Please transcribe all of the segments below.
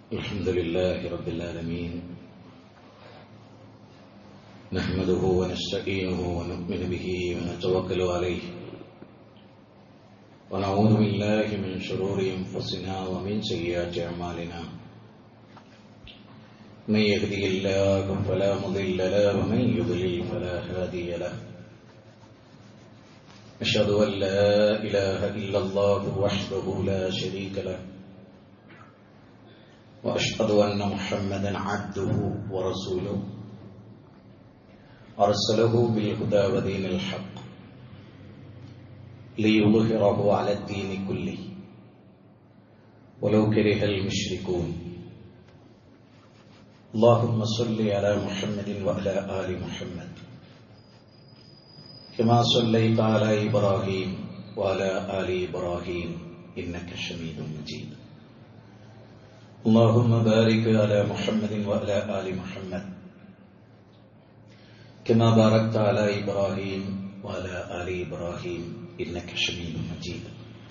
الحمد لله رب العالمين نحمده ونستعينه ونؤمن به ونتوكل عليه ونعوذ بالله من شرور انفسنا ومن سيئات اعمالنا من يهدي الله فلا مضل له ومن يضلل فلا هادي له أشهد أن لا إله إلا الله وحده لا شريك له وأشهد أن محمدا عبده ورسوله أرسله بالهدى ودين الحق ليظهره على الدين كله ولو كره المشركون اللهم صل على محمد وعلى آل محمد كما صليت على إبراهيم وعلى آل إبراهيم إنك حميد مجيد اللهم بارك على محمد وعلى آل محمد كما باركت على إبراهيم وعلى آل إبراهيم إنك حميد مجيد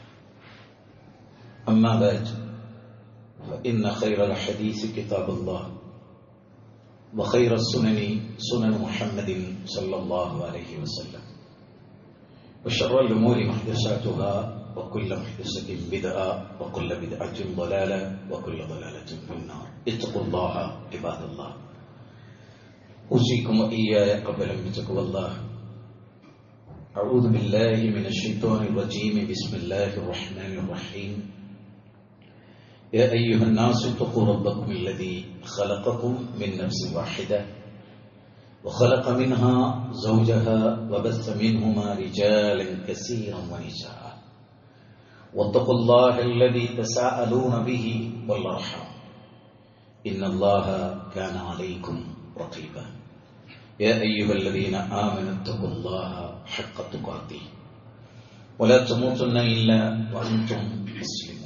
أما بعد فإن خير الحديث كتاب الله وخير السنن سنن محمد صلى الله عليه وسلم وشر الأمور محدثاتها وكل محدثة بدعة وكل بدعة ضلالة وكل ضلالة في النار اتقوا الله عباد الله أوصيكم وإياي قبل بتقوى الله أعوذ بالله من الشيطان الرجيم بسم الله الرحمن الرحيم يا أيها الناس اتقوا ربكم الذي خلقكم من نفس واحدة وخلق منها زوجها وبث منهما رجالا كثيرا ونساء واتقوا الله الذي تساءلون به والارحام ان الله كان عليكم رقيبا يا ايها الذين امنوا اتقوا الله حق تقاته ولا تموتن الا وانتم مسلمون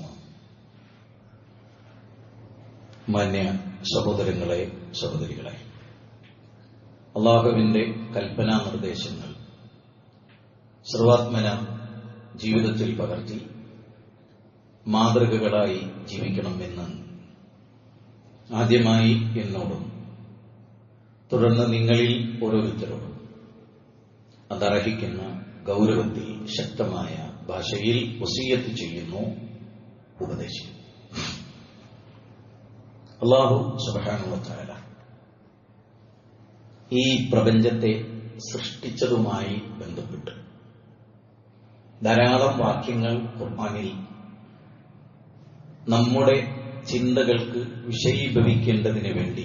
മാന്യ സഹോദരങ്ങളെ സഹോദരികളെ അള്ളാഹുവിന്റെ കൽപ്പനാ നിർദ്ദേശങ്ങൾ സർവാത്മന ജീവിതത്തിൽ പകർത്തി മാതൃകകളായി ജീവിക്കണമെന്ന് ആദ്യമായി എന്നോടും തുടർന്ന് നിങ്ങളിൽ ഓരോരുത്തരോടും അതർഹിക്കുന്ന ഗൗരവത്തിൽ ശക്തമായ ഭാഷയിൽ വസീയത്ത് ചെയ്യുന്നു ഉപദേശിക്കുന്നു അള്ളാഹു സുബാനുവത്തായ ഈ പ്രപഞ്ചത്തെ സൃഷ്ടിച്ചതുമായി ബന്ധപ്പെട്ട് ധാരാളം വാക്യങ്ങൾ ഖുർആാനിൽ നമ്മുടെ ചിന്തകൾക്ക് വിഷയീഭവിക്കേണ്ടതിന് വേണ്ടി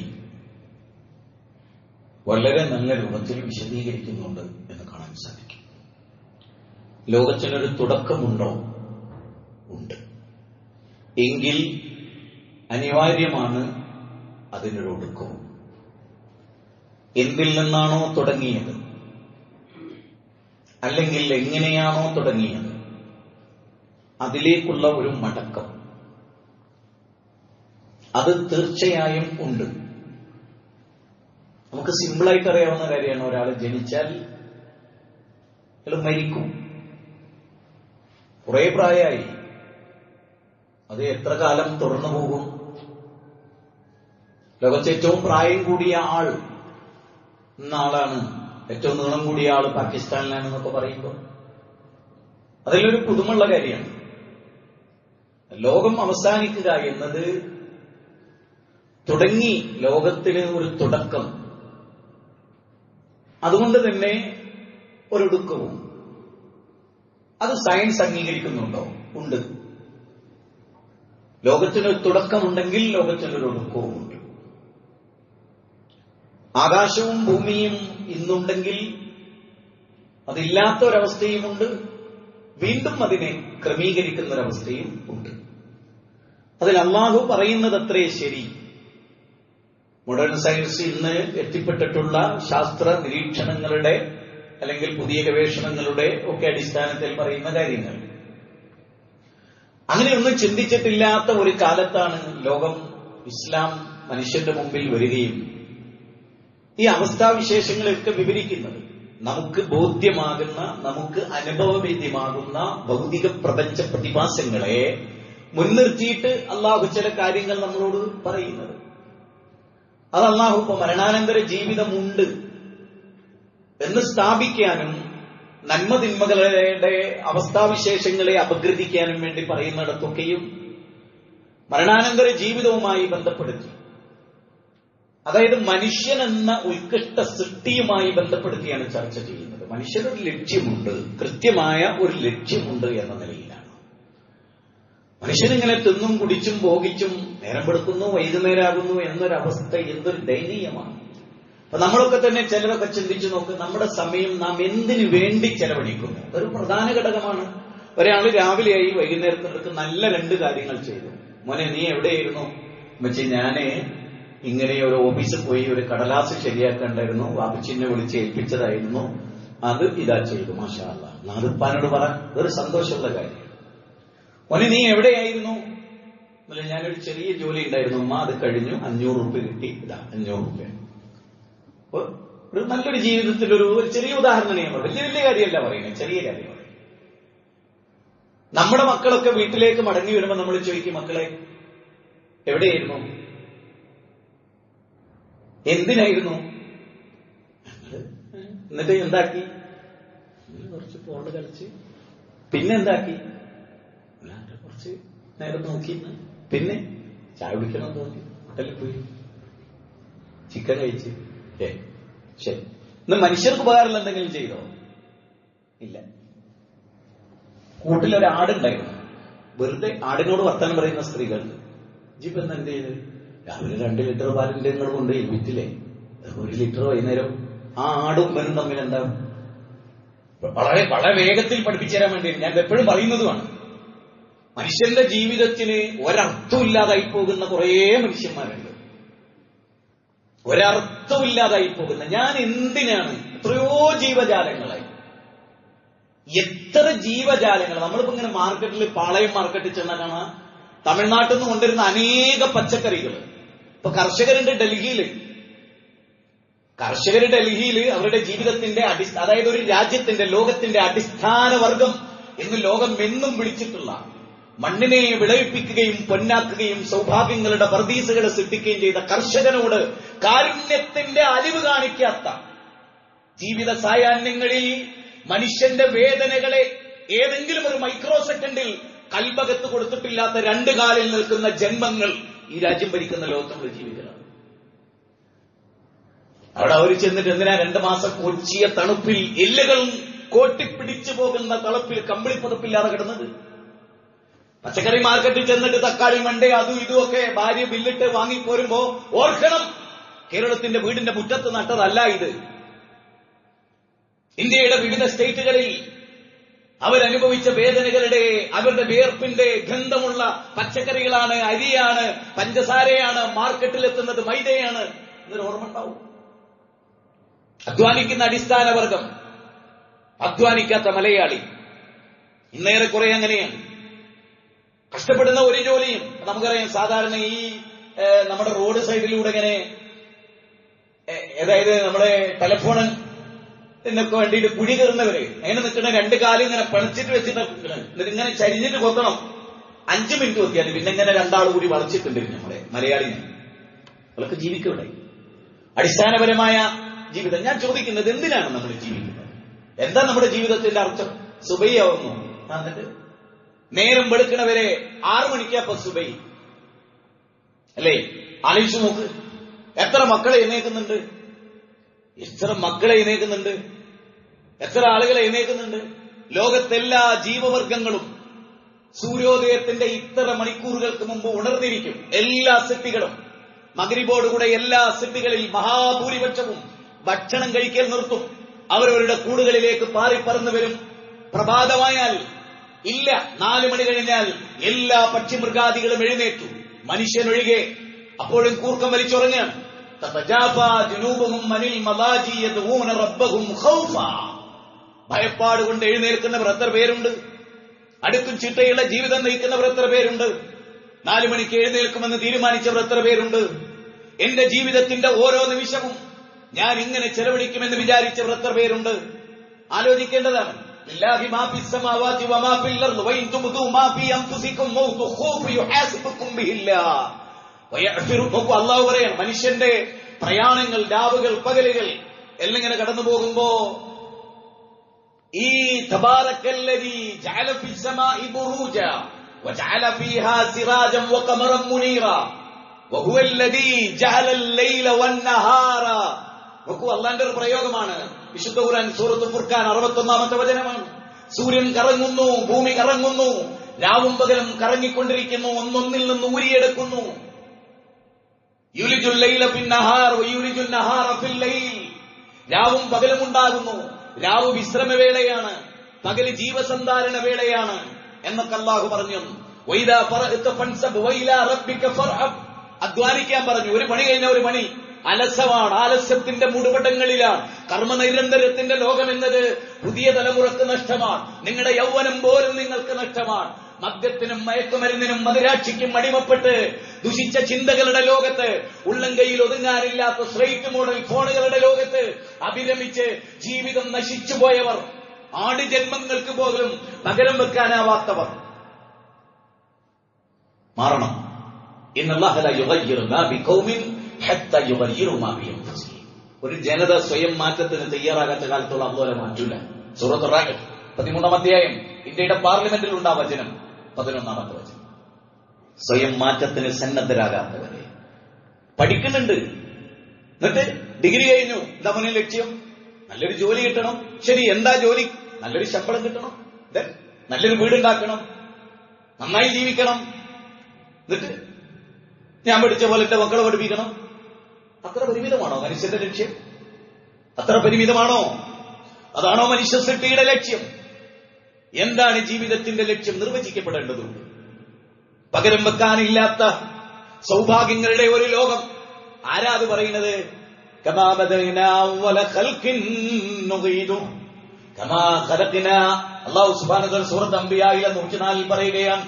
വളരെ നല്ല രൂപത്തിൽ വിശദീകരിക്കുന്നുണ്ട് എന്ന് കാണാൻ സാധിക്കും ലോകത്തിനൊരു തുടക്കമുണ്ടോ ഉണ്ട് എങ്കിൽ അനിവാര്യമാണ് അതിനൊരു ഒടുക്കവും എന്തിൽ നിന്നാണോ തുടങ്ങിയത് അല്ലെങ്കിൽ എങ്ങനെയാണോ തുടങ്ങിയത് അതിലേക്കുള്ള ഒരു മടക്കം അത് തീർച്ചയായും ഉണ്ട് നമുക്ക് സിമ്പിളായിട്ട് അറിയാവുന്ന കാര്യമാണ് ഒരാൾ ജനിച്ചാൽ അയാൾ മരിക്കും കുറെ പ്രായമായി അത് എത്ര കാലം തുടർന്നു പോകും ലോകത്തെ ഏറ്റവും പ്രായം കൂടിയ ആൾ എന്ന ആളാണ് ഏറ്റവും നീളം കൂടിയ ആൾ പാകിസ്ഥാനിലാണെന്നൊക്കെ പറയുമ്പോൾ അതിലൊരു പുതുമുള്ള കാര്യമാണ് ലോകം അവസാനിക്കുക എന്നത് തുടങ്ങി ലോകത്തിന് ഒരു തുടക്കം അതുകൊണ്ട് തന്നെ ഒരൊടുക്കവും അത് സയൻസ് അംഗീകരിക്കുന്നുണ്ടോ ഉണ്ട് ലോകത്തിനൊരു തുടക്കമുണ്ടെങ്കിൽ ലോകത്തിനൊരു ഒടുക്കവുമുണ്ട് ആകാശവും ഭൂമിയും ഇന്നുണ്ടെങ്കിൽ അതില്ലാത്ത ഒരവസ്ഥയുമുണ്ട് വീണ്ടും അതിനെ ക്രമീകരിക്കുന്ന ഒരവസ്ഥയും ഉണ്ട് അതിൽ അള്ളാഹു പറയുന്നത് അത്രേ ശരി മോഡേൺ സയൻസ് ഇന്ന് എത്തിപ്പെട്ടിട്ടുള്ള ശാസ്ത്ര നിരീക്ഷണങ്ങളുടെ അല്ലെങ്കിൽ പുതിയ ഗവേഷണങ്ങളുടെ ഒക്കെ അടിസ്ഥാനത്തിൽ പറയുന്ന കാര്യങ്ങൾ അങ്ങനെയൊന്നും ചിന്തിച്ചിട്ടില്ലാത്ത ഒരു കാലത്താണ് ലോകം ഇസ്ലാം മനുഷ്യന്റെ മുമ്പിൽ വരികയും ഈ അവസ്ഥാവിശേഷങ്ങളെയൊക്കെ വിവരിക്കുന്നത് നമുക്ക് ബോധ്യമാകുന്ന നമുക്ക് അനുഭവവേദ്യമാകുന്ന ഭൗതിക പ്രപഞ്ച പ്രതിഭാസങ്ങളെ മുൻനിർത്തിയിട്ട് അള്ളാഹു ചില കാര്യങ്ങൾ നമ്മളോട് പറയുന്നത് അത് അള്ളാഹു ഇപ്പൊ മരണാനന്തര ജീവിതമുണ്ട് എന്ന് സ്ഥാപിക്കാനും നന്മതിന്മകളുടെ അവസ്ഥാവിശേഷങ്ങളെ അപഗ്രഥിക്കാനും വേണ്ടി പറയുന്നിടത്തൊക്കെയും മരണാനന്തര ജീവിതവുമായി ബന്ധപ്പെടുത്തി അതായത് മനുഷ്യൻ എന്ന ഉത്കൃഷ്ട സൃഷ്ടിയുമായി ബന്ധപ്പെടുത്തിയാണ് ചർച്ച ചെയ്യുന്നത് മനുഷ്യനൊരു ലക്ഷ്യമുണ്ട് കൃത്യമായ ഒരു ലക്ഷ്യമുണ്ട് എന്ന നിലയിലാണ് മനുഷ്യനിങ്ങനെ തിന്നും കുടിച്ചും ഭോഗിച്ചും നേരം പെടുക്കുന്നു വൈകുന്നേരമാകുന്നു എന്നൊരവസ്ഥ എന്തൊരു ദയനീയമാണ് അപ്പൊ നമ്മളൊക്കെ തന്നെ ചിലരൊക്കെ ചിന്തിച്ചു നോക്ക് നമ്മുടെ സമയം നാം എന്തിനു വേണ്ടി ചെലവഴിക്കുന്നു അതൊരു പ്രധാന ഘടകമാണ് ഒരാൾ രാവിലെയായി വൈകുന്നേരത്തിനടുക്ക് നല്ല രണ്ട് കാര്യങ്ങൾ ചെയ്തു മോനെ നീ എവിടെയായിരുന്നു വെച്ച് ഞാന് ഇങ്ങനെ ഒരു ഓഫീസിൽ പോയി ഒരു കടലാസ് ശരിയാക്കണ്ടായിരുന്നു വാപ്പച്ചിനെ വിളിച്ച് ഏൽപ്പിച്ചതായിരുന്നു അത് ഇതാ ചെയ്തു മാഷാ അല്ലാ നാദിപ്പാനോട് പറ ഒരു സന്തോഷമുള്ള കാര്യം മോനെ നീ എവിടെയായിരുന്നു അല്ല ഞാനൊരു ചെറിയ ജോലി ഉണ്ടായിരുന്നു അമ്മ അത് കഴിഞ്ഞു അഞ്ഞൂറ് റുപ്യ കിട്ടി ഇതാ അഞ്ഞൂറ് റുപ്യ അപ്പൊ ഒരു നല്ലൊരു ജീവിതത്തിൽ ഒരു ഒരു ചെറിയ ഉദാഹരണം ഞാൻ പറയാം വലിയ വലിയ കാര്യമല്ല പറയുന്നത് ചെറിയ കാര്യം പറയും നമ്മുടെ മക്കളൊക്കെ വീട്ടിലേക്ക് മടങ്ങി വരുമ്പോൾ നമ്മൾ ചോദിക്കും മക്കളെ എവിടെയായിരുന്നു എന്തിനായിരുന്നു എന്നിട്ട് എന്താക്കി കുറച്ച് ഫോണ് കളിച്ച് പിന്നെ എന്താക്കി കുറച്ച് നേരം നോക്കി പിന്നെ ചായ കുടിക്കണം തോന്നി ഹോട്ടലിൽ പോയി ചിക്കൻ കഴിച്ച് ഏ ശരി ഇന്ന് മനുഷ്യർക്ക് ഉപകാരമുള്ള എന്തെങ്കിലും ചെയ്തോ ഇല്ല കൂട്ടിലൊരു ആടുണ്ടായിരുന്നു വെറുതെ ആടിനോട് വർത്തമാനം പറയുന്ന സ്ത്രീകളുണ്ട് ജീപ്പ് എന്ന് എന്ത് ചെയ്ത് രാവിലെ രണ്ട് ലിറ്റർ പാലിന്റെ നിങ്ങൾ കൊണ്ടുപോയി വിറ്റില്ലേ ഒരു ലിറ്റർ വൈകുന്നേരം ആ ആടും വരും തമ്മിൽ എന്താ വളരെ വളരെ വേഗത്തിൽ പഠിപ്പിച്ചു തരാൻ വേണ്ടി ഞാൻ എപ്പോഴും പറയുന്നതുമാണ് മനുഷ്യന്റെ ജീവിതത്തിന് ഒരർത്ഥമില്ലാതായി പോകുന്ന കുറേ മനുഷ്യന്മാരുണ്ട് ഒരർത്ഥമില്ലാതായി പോകുന്ന ഞാൻ എന്തിനാണ് എത്രയോ ജീവജാലങ്ങളായി എത്ര ജീവജാലങ്ങൾ നമ്മളിപ്പോ ഇങ്ങനെ മാർക്കറ്റിൽ പാളയം മാർക്കറ്റിൽ ചെന്നാൽ കാണാം തമിഴ്നാട്ടിൽ നിന്ന് കൊണ്ടുവരുന്ന അനേക പച്ചക്കറികൾ ഇപ്പൊ കർഷകരുണ്ട് ഡൽഹിയിൽ കർഷകർ ഡൽഹിയിൽ അവരുടെ ജീവിതത്തിന്റെ അടിസ്ഥ അതായത് ഒരു രാജ്യത്തിന്റെ ലോകത്തിന്റെ അടിസ്ഥാന വർഗം എന്ന് ലോകം എന്നും വിളിച്ചിട്ടുള്ള മണ്ണിനെ വിളയിപ്പിക്കുകയും പൊന്നാക്കുകയും സൗഭാഗ്യങ്ങളുടെ വർദ്ധീസുകളെ സൃഷ്ടിക്കുകയും ചെയ്ത കർഷകനോട് കാരുണ്യത്തിന്റെ അലിവ് കാണിക്കാത്ത ജീവിത സായാഹ്നങ്ങളിൽ മനുഷ്യന്റെ വേദനകളെ ഏതെങ്കിലും ഒരു മൈക്രോ സെക്കൻഡിൽ കൽബകത്ത് കൊടുത്തിട്ടില്ലാത്ത രണ്ട് കാലിൽ നിൽക്കുന്ന ജന്മങ്ങൾ ഈ രാജ്യം ഭരിക്കുന്ന ലോകത്ത് നമ്മൾ ജീവിക്കണം അവിടെ അവർ ചെന്നിട്ട് എന്തിനാ രണ്ടു മാസം കൊച്ചിയ തണുപ്പിൽ എല്ലുകൾ കോട്ടിപ്പിടിച്ചു പോകുന്ന തണുപ്പിൽ കമ്പിളി പുതപ്പില്ലാതെ കിടന്നത് പച്ചക്കറി മാർക്കറ്റിൽ ചെന്നിട്ട് തക്കാളി മണ്ട അതും ഇതുമൊക്കെ ഭാര്യ ബില്ലിട്ട് വാങ്ങിപ്പോരുമ്പോ ഓർക്കണം കേരളത്തിന്റെ വീടിന്റെ മുറ്റത്ത് നട്ടതല്ല ഇത് ഇന്ത്യയുടെ വിവിധ സ്റ്റേറ്റുകളിൽ അവരനുഭവിച്ച വേദനകളുടെ അവരുടെ വിയർപ്പിന്റെ ഗന്ധമുള്ള പച്ചക്കറികളാണ് അരിയാണ് പഞ്ചസാരയാണ് മാർക്കറ്റിലെത്തുന്നത് മൈദയാണ് എന്നൊരു ഓർമ്മ ഉണ്ടാവും അധ്വാനിക്കുന്ന അടിസ്ഥാന വർഗം അധ്വാനിക്കാത്ത മലയാളി ഇന്നേറെ കുറെ അങ്ങനെയാണ് കഷ്ടപ്പെടുന്ന ഒരു ജോലിയും നമുക്കറിയാം സാധാരണ ഈ ഏഹ്, നമ്മുടെ റോഡ് സൈഡിലൂടെ ഇങ്ങനെ ഏഹ്, അതായത് നമ്മുടെ ടെലിഫോൺ എന്നൊക്കെ വേണ്ടിയിട്ട് കുഴി കയറുന്നവര് അങ്ങനെ നിൽക്കണ രണ്ട് കാലും ഇങ്ങനെ പിണച്ചിട്ട് വെച്ചിട്ട് നിൽക്കണേ. എന്നിട്ട് ഇങ്ങനെ ചരിഞ്ഞിട്ട് കൊത്തണം അഞ്ചു മിനിറ്റ് നോക്കിയാൽ പിന്നെ ഇങ്ങനെ രണ്ടാൾ കൂടി വളച്ചിട്ടുണ്ട് നമ്മുടെ മലയാളിനെ അവർക്ക് ജീവിക്കവിടെ അടിസ്ഥാനപരമായ ജീവിതം ഞാൻ ചോദിക്കുന്നത് എന്തിനാണ് നമ്മൾ ജീവിക്കുന്നത് എന്താ നമ്മുടെ ജീവിതത്തിന്റെ അർത്ഥം സുബൈയാവുന്നു ആ, എന്നിട്ട് നേരം വെളുക്കണവരെ ആറു മണിക്കപ്പ സുബൈ അല്ലേ ആലോചിച്ചു നോക്ക് എത്ര മക്കളെ എഴുന്നേക്കുന്നുണ്ട് എത്ര മക്കളെ എഴുന്നേക്കുന്നുണ്ട് എത്ര ആളുകളെ എഴുന്നേക്കുന്നുണ്ട് ലോകത്തെല്ലാ ജീവവർഗങ്ങളും സൂര്യോദയത്തിന്റെ ഇത്ര മണിക്കൂറുകൾക്ക് മുമ്പ് ഉണർന്നിരിക്കും എല്ലാ സിട്ടികളും മകരിബോടുകൂടെ എല്ലാ സിട്ടികളിൽ മഹാഭൂരിപക്ഷവും ഭക്ഷണം കഴിക്കൽ നിർത്തും അവരവരുടെ കൂടുകളിലേക്ക് പാറിപ്പറന്നു വരും പ്രഭാതമായാൽ ഇല്ല നാലു മണി കഴിഞ്ഞാൽ എല്ലാ പക്ഷിമൃഗാദികളും എഴുന്നേറ്റു മനുഷ്യനൊഴികെ അപ്പോഴും കൂർക്കം വലിച്ചുറങ്ങാണ് തതജാഫാ ജുനൂബുഹും അനിൽ മദാജി യദ്ഊന റബ്ബഹും ഖൗഫാ ഭയപ്പാട് കൊണ്ട് എഴുന്നേൽക്കുന്നവർ എത്ര പേരുണ്ട് അടുക്കും ചിട്ടയുള്ള ജീവിതം നയിക്കുന്നവർ എത്ര പേരുണ്ട് നാലു മണിക്ക് എഴുന്നേൽക്കുമെന്ന് തീരുമാനിച്ചവർ എത്ര പേരുണ്ട് എന്റെ ജീവിതത്തിന്റെ ഓരോ നിമിഷവും ഞാൻ ഇങ്ങനെ ചെലവഴിക്കുമെന്ന് വിചാരിച്ചവർ എത്ര പേരുണ്ട് ആലോചിക്കേണ്ടതാണ് ലില്ലാഹി മാ ഫിസ് സമാവാതി വമാ ഫിൽ അർദ് വഇൻ തുബ്ദു മാ ഫീ അൻഫുസികും ഔ തുഖൂഫു യുഹാസിബുക്കും ബിഹില്ലാഹ് വയഗ്ഫിറു നോക്കൂ അല്ലാഹു പറയാണ് മനുഷ്യന്റെ പ്രയാണങ്ങൾ രാവുകൾ പകലുകൾ എല്ലാം ഇങ്ങനെ കടന്നു പോകുമ്പോ ഈ തബാറക്കല്ലദി ജഅല ഫിസ് സമാഇ ബുറൂജ وجعل فيها سراجا وقمرا منيرا وهو الذي جعل الليل والنهار നോക്കൂ അള്ളാന്റെ ഒരു പ്രയോഗമാണ് വിശുദ്ധ ഖുർആൻ സൂറത്ത് ഫുർഖാൻ അറുപത്തൊന്നാമത്തെ വചനമാണ് സൂര്യൻ കറങ്ങുന്നു ഭൂമി കറങ്ങുന്നു രാവും പകലും കറങ്ങിക്കൊണ്ടിരിക്കുന്നു ഒന്നൊന്നിൽ നിന്ന് ഊരിയെടുക്കുന്നു യുലിജുൽ ലൈല പിന്നഹാർ വയുലിജുൽ നഹാറ ഫിൽ ലൈൽ രാവും പകലും ഉണ്ടാകുന്നു രാവ് വിശ്രമവേളയാണ് പകല് ജീവസന്ധാരണ വേളയാണ് എന്നൊക്കെ അള്ളാഹു പറഞ്ഞു വൈദാ ഫറഅത ഫൻസബ് വൈലാ റബ്ബിക ഫർഅബ് അധ്വാനിക്കാൻ പറഞ്ഞു ഒരു പണി കഴിഞ്ഞ ഒരു പണി അലസമാണ് ആലസ്യത്തിന്റെ മുടുപടങ്ങളിലാണ് കർമ്മനൈരന്തരത്തിന്റെ ലോകം എന്നത് പുതിയ തലമുറക്ക് നഷ്ടമാണ് നിങ്ങളുടെ യൗവനം പോലും നിങ്ങൾക്ക് നഷ്ടമാണ് മദ്യത്തിനും മയക്കുമരുന്നിനും മതിരാക്ഷിക്കും അടിമപ്പെട്ട് ദുഷിച്ച ചിന്തകളുടെ ലോകത്ത് ഉള്ളംകൈയിൽ ഒതുങ്ങാനില്ലാത്ത സ്ട്രൈറ്റ് മോഡൽ ഫോണുകളുടെ ലോകത്ത് അഭിരമിച്ച് ജീവിതം നശിച്ചു പോയവർ ആടുജന്മങ്ങൾക്ക് പോലും പകരം വെക്കാനാവാത്തവർ മാറണം ഇന്നല്ലാഹല യുഗയ്യിറു മാ ബിഖൗമിൻ ഹത്ത യുഗയ്യിറു മാ ബിഅൻഫുസിഹിം ഒരു ജനത സ്വയം മാറ്റത്തിന് തയ്യാറാകാത്ത കാലത്തോളം അള്ളോലെ മാറ്റൂല സൂറത്ത് റാഖ് പതിമൂന്നാം അധ്യായം ഇന്ത്യയുടെ പാർലമെന്റിൽ ഉണ്ടാ വചനം പതിനൊന്നാമത്തെ വചനം സ്വയം മാറ്റത്തിന് സന്നദ്ധരാകാത്തവരെ പഠിക്കുന്നുണ്ട് എന്നിട്ട് ഡിഗ്രി കഴിഞ്ഞു എന്താ മുന്നിൽ ലക്ഷ്യം നല്ലൊരു ജോലി കിട്ടണം ശരി എന്താ ജോലി നല്ലൊരു ശമ്പളം കിട്ടണം Then നല്ലൊരു വീടുണ്ടാക്കണം നന്നായി ജീവിക്കണം എന്നിട്ട് ഞാൻ പഠിച്ച പോലെ എന്റെ മക്കളെ പഠിപ്പിക്കണം അത്ര പരിമിതമാണോ മനുഷ്യന്റെ ലക്ഷ്യം അത്ര പരിമിതമാണോ അതാണോ മനുഷ്യ സൃഷ്ടിയുടെ ലക്ഷ്യം എന്താണ് ജീവിതത്തിന്റെ ലക്ഷ്യം നിർവചിക്കപ്പെടേണ്ടതുണ്ട് പകരം വെക്കാനില്ലാത്ത സൗഭാഗ്യങ്ങളുടെ ഒരു ലോകം ആരാ അത് പറയുന്നത് كما بدأنا أول خلق نعيده كما خلقنا അള്ളാഹു സുബാന സൂറത്ത് അംബിയായിലെ നൂറ്റിനാലിൽ പറയുകയാണ്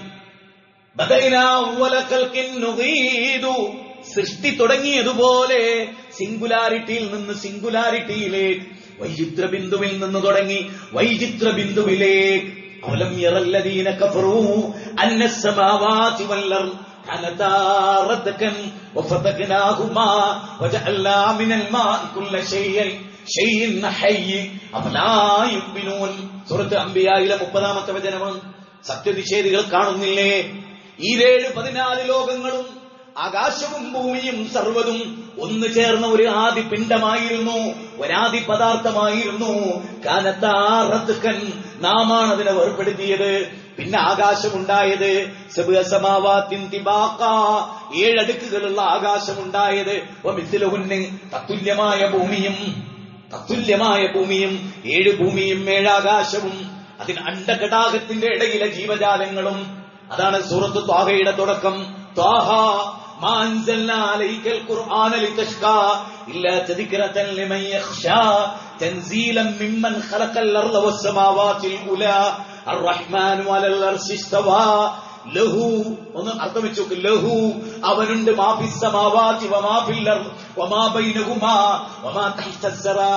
ബദൈനാ അവ്വല ഖൽഖിൻ നുഗീദു സൃഷ്ടി തുടങ്ങിയതുപോലെ സിംഗുലാരിറ്റിയിൽ നിന്ന് സിംഗുലാരിറ്റിയിലേക്ക് വൈചിത്ര ബിന്ദുവിൽ നിന്ന് തുടങ്ങി വൈചിത്ര ബിന്ദുവിലേക്ക് അവലം യറല്ലദീന കഫറൂ അന്ന السماوات والأرض كانتا رتقا وفتقناهما وجعلنا من الماء كل شيء شيء حي أفلا يؤمنون സൂറത്ത് അംബിയായിലെ മുപ്പതാമത്തെ വചനമാണ് സത്യനിഷേധികൾ കാണുന്നില്ലേ ഈ ഏഴ് പതിനാല് ലോകങ്ങളും ആകാശവും ഭൂമിയും സർവ്വതും ഒന്നു ചേർന്ന ഒരു ആദി പിണ്ഡമായിരുന്നു ഒരാദി പദാർത്ഥമായിരുന്നു കാനത്താറത്തുക്കൻ നാമാണ് അതിനെ വേർപ്പെടുത്തിയത് പിന്നെ ആകാശമുണ്ടായത് സമാവാത്തിൻ തിബാക്ക ഏഴടുക്കുകളുള്ള ആകാശമുണ്ടായത് മിഥിലഹുന്ന് തത്തുല്യമായ ഭൂമിയും തത്തുല്യമായ ഭൂമിയും ഏഴ് ഭൂമിയും ഏഴാകാശവും അതിന് അണ്ടകടാകത്തിന്റെ ഇടയിലെ ജീവജാലങ്ങളും അതാണ് സൂറത്ത് ത്വാഹയുടെ തുടക്കം ത്വാഹ ما أنزلنا عليك القرآن لتشقى إلا تذكرة لمن يخشى تنزيلا ممن خلق الأرض والسماوات الأولى الرحمن على الأرش استوى ലഹു ഒന്ന് അർത്ഥം വെച്ച് നോക്ക് ലഹു അവനുണ്ട് മാഫി സമാവാതി വമാ ഫിൽ അർദ് വമാ ബൈനഹുമാ വമാ തഹ്ത സറാ